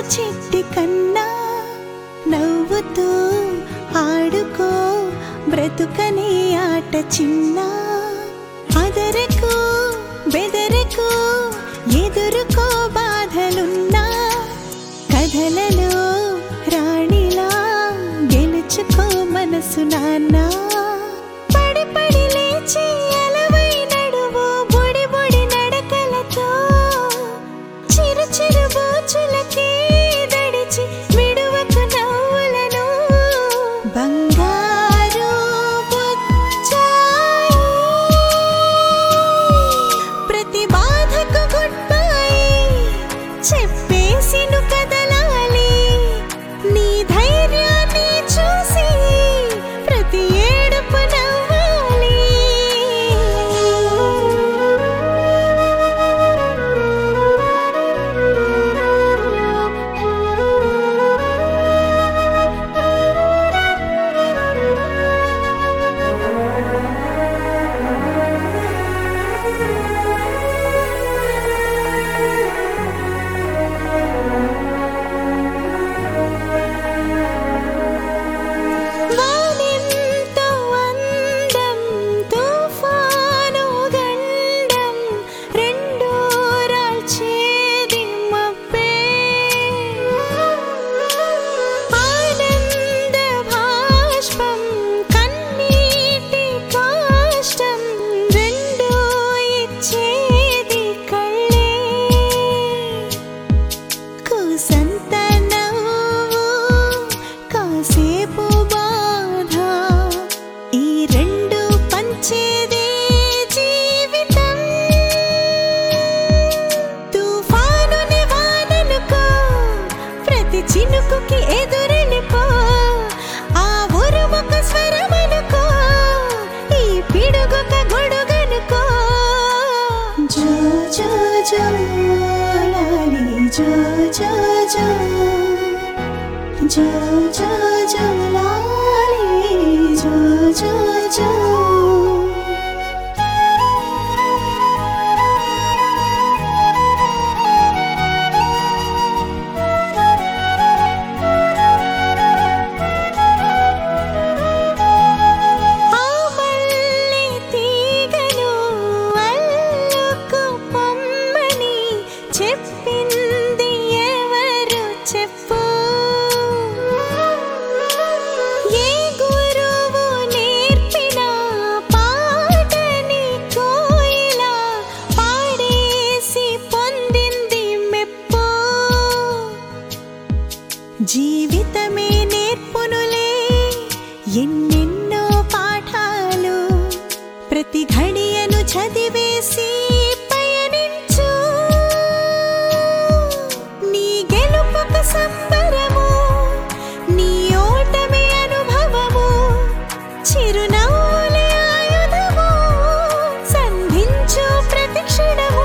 చిట్టి కన్నా నవ్వుతూ ఆడుకో బ్రతుకనే ఆట చిన్న అదరకు బెదరకు ఎదురుకో బాధలున్నా కథలలో రాణిలా గెలుచుకో మనసు నాన్న పడి పడి లేచి అలవై నడువు బుడి బుడి నడకలతో చిరు చిరు బోచులకి దడిచి విడువకు నవ్వులను బంగారు బుచ్చాయి ప్రతి బాధకు గుడ్ బై చెప్పేసి ను కదలాలి నీ ధైర్యాన్ని చూసి ప్రతి ఏడుపు నవ్వాలి వానెంతో అందం తుఫాను గండం రెండూ రాల్చేది మబ్బే ఆనంద భాష్పం కన్నీటి కాష్టం రెండూ ఇచ్చేది కళ్ళే కూసంత నవ్వు కాసేపు బాధ ఈ రెండు పంచేదే జీవితం తుఫానుని వాననుకో ప్రతి చినుకుకి ఎదురెళ్ళిపో ఆ ఉరుముక స్వరమనుకో ఈ పిడుగుక గొడుగనుకో జో జో జో లాలి జో జో జో జో జో జో లాలి జో జో జో ఆ మల్లె తీగను అల్లుకు పొమ్మని చెప్పింది ఎవరు చెప్పు ఏ గురువు నేర్పిన పాటని కోయిలా పాడేసి పొందింది మెప్పు జీవితమే నేర్పునులే ఎన్నెన్నో పాఠాలు ప్రతి ఘడియను చదివేసి పయనించు నీ గెలుపొక సంబరము నీ ఓటమి అనుభవము చిరునవ్వులే ఆయుధము సంధించు ప్రతి క్షణము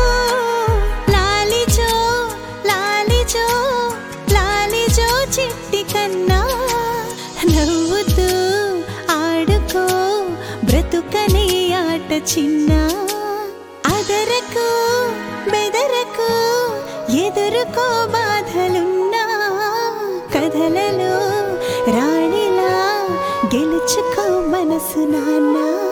లాలిజో లాలిజో లాలిజో చిట్టి కన్నా నవ్వుతూ ఆడుకో బ్రతుకనే ఆట చిన్న అదరకు బెదరకు ఎదురుకో బాధలున్నా కథలలో రాణిలా గెలుచుకో మనసు నాన్నా